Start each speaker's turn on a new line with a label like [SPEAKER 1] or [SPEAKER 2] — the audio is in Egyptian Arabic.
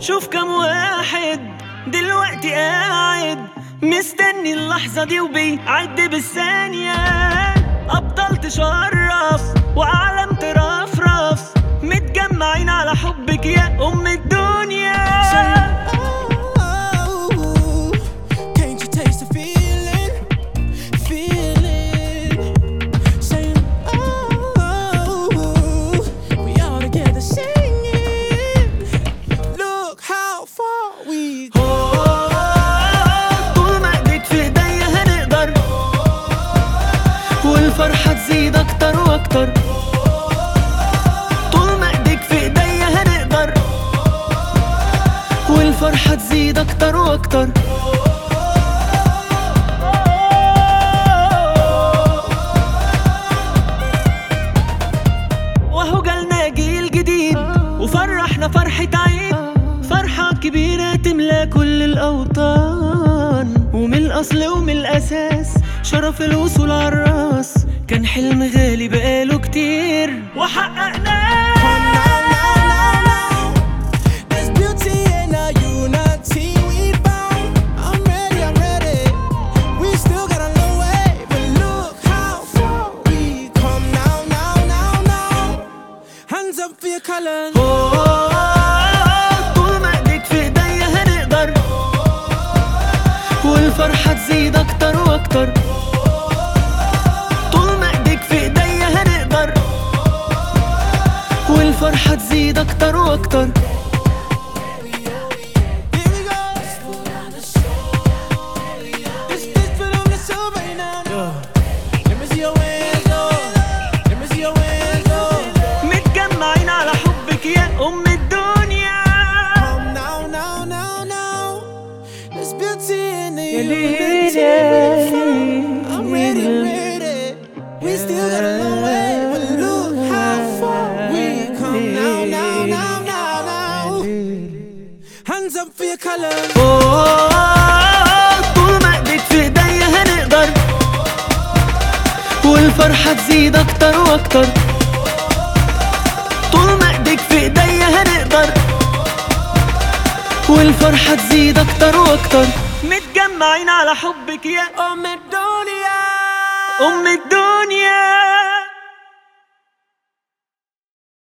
[SPEAKER 1] شوف كم واحد دلوقتي قاعد مستني اللحظة دي وبيعد بالثانية أبطال تشرف وأعلام ترفرف متجمعين على حبك يا أم الدنيا
[SPEAKER 2] Oh, can't you taste the feeling? Feeling. Saying, oh, we all together singing. Look how far we
[SPEAKER 1] طول ما ايديك في ايديا هنقدر والفرحة تزيد اكتر واكتر طول ما ايديك في ايديا هنقدر والفرحة تزيد اكتر واكتر وهو جالنا جيل جديد وفرحنا فرحة عيد فرحة كبيرة تملى كل الأوطان ومن الأصل ومن الأساس شرف الوصول عالراس كان حلم غالي بقاله كتير وحققناه
[SPEAKER 2] There's beauty in our unity we found. I'm ready, I'm ready. We still got a long way, but look how far we come now, now, now, now. Hands up for your colors.
[SPEAKER 1] طول ما ايديك في ايديا هنقدر والفرحة تزيد اكتر واكتر طول ما ايديك في ايديا هنقدر والفرحة تزيد اكتر واكتر
[SPEAKER 2] Here we go. This this foot on the silver right now. Let me see your hands up. Let me see your hands up.
[SPEAKER 1] متجمعين على حبك يا ام الدنيا
[SPEAKER 2] Come now, now, now, now. There's beauty in the
[SPEAKER 1] lady.
[SPEAKER 2] unity. I'm ready, ready. We still got a long way, but look how far we come now, now, now, now, now. Hands up for your colors.
[SPEAKER 1] طول ما ايديك في ايديا هنقدر والفرحة تزيد اكتر واكتر طول ما ايديك في ايديا هنقدر والفرحة تزيد اكتر واكتر متجمعين على حبك يا
[SPEAKER 2] Oh, Medonia.
[SPEAKER 1] ام الدنيا